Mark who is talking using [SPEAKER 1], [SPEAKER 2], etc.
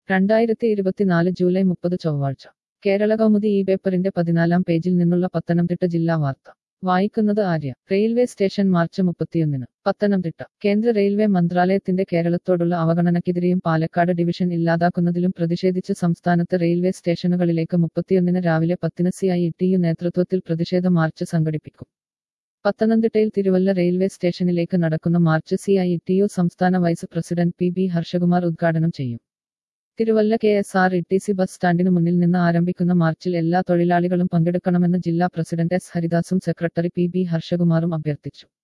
[SPEAKER 1] രണ്ടായിരത്തി ഇരുപത്തിനാല് ജൂലൈ മുപ്പത് ചൊവ്വാഴ്ച കേരള കൗമുദി ഈ പേപ്പറിന്റെ പതിനാലാം പേജിൽ നിന്നുള്ള പത്തനംതിട്ട ജില്ലാ വാർത്ത വായിക്കുന്നത് ആര്യ റെയിൽവേ സ്റ്റേഷൻ മാർച്ച് മുപ്പത്തിയൊന്നിന് പത്തനംതിട്ട കേന്ദ്ര റെയിൽവേ മന്ത്രാലയത്തിന്റെ കേരളത്തോടുള്ള അവഗണനയ്ക്കെതിരെയും പാലക്കാട് ഡിവിഷൻ ഇല്ലാതാക്കുന്നതിലും പ്രതിഷേധിച്ച് സംസ്ഥാനത്ത് റെയിൽവേ സ്റ്റേഷനുകളിലേക്ക് മുപ്പത്തിയൊന്നിന് രാവിലെ പത്തിന് സി ഐ ടി യു നേതൃത്വത്തിൽ പ്രതിഷേധ മാർച്ച് സംഘടിപ്പിക്കും പത്തനംതിട്ടയിൽ തിരുവല്ല റെയിൽവേ സ്റ്റേഷനിലേക്ക് നടക്കുന്ന march C I T U സംസ്ഥാന vice president P B Harshakumar ഉദ്ഘാടനം ചെയ്യും Thiruvalla K S R T C bus ബസ് സ്റ്റാൻഡിനു മുന്നിൽ നിന്ന് ആരംഭിക്കുന്ന മാർച്ചിൽ എല്ലാ തൊഴിലാളികളും പങ്കെടുക്കണമെന്ന് ജില്ലാ പ്രസിഡന്റ് എസ് ഹരിദാസും സെക്രട്ടറി പി ബി ഹർഷകുമാറും അഭ്യർത്ഥിച്ചു